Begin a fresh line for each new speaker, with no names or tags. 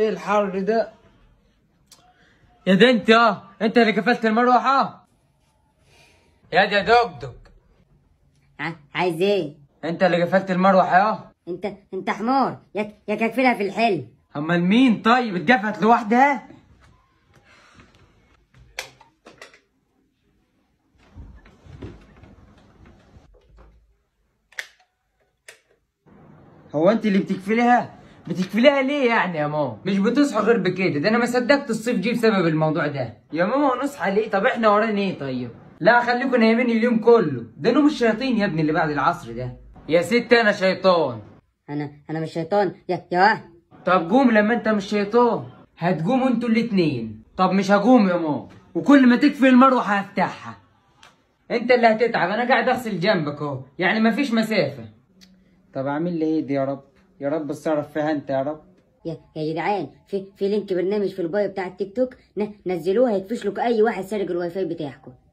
ايه الحر ده يا ده انت اه انت اللي قفلت المروحه يا دي يا دقدق
ع- عايز ايه
انت اللي قفلت المروحه اه
انت انت حمار يا يا كفلها في الحلم
امال مين طيب اتقفلت لوحدها هو انت اللي بتكفلها بتكفلها ليه يعني يا ماما مش بتصحى غير بكده ده انا ما صدقت الصيف جه بسبب الموضوع ده يا ماما نصحى ليه طب احنا ورانا ايه طيب لا خليكم نايمين اليوم كله ده نوم الشياطين يا ابني اللي بعد العصر ده يا ست انا شيطان
انا انا مش شيطان يا يا واه.
طب قوم لما انت مش شيطان هتقوموا انتوا الاتنين طب مش هقوم يا ماما وكل ما تكفي المروحه هفتحها انت اللي هتتعب انا قاعد اغسل جنبك اهو يعني مفيش مسافه طب اعمل لي ايه دي يا رب يا رب اتصرف فيها انت يا رب
يا يا جدعان في في لينك برنامج في البايو بتاع التيك توك ن- نزلوه هيتفش لكم اي واحد سارق الواي فاي بتاعكم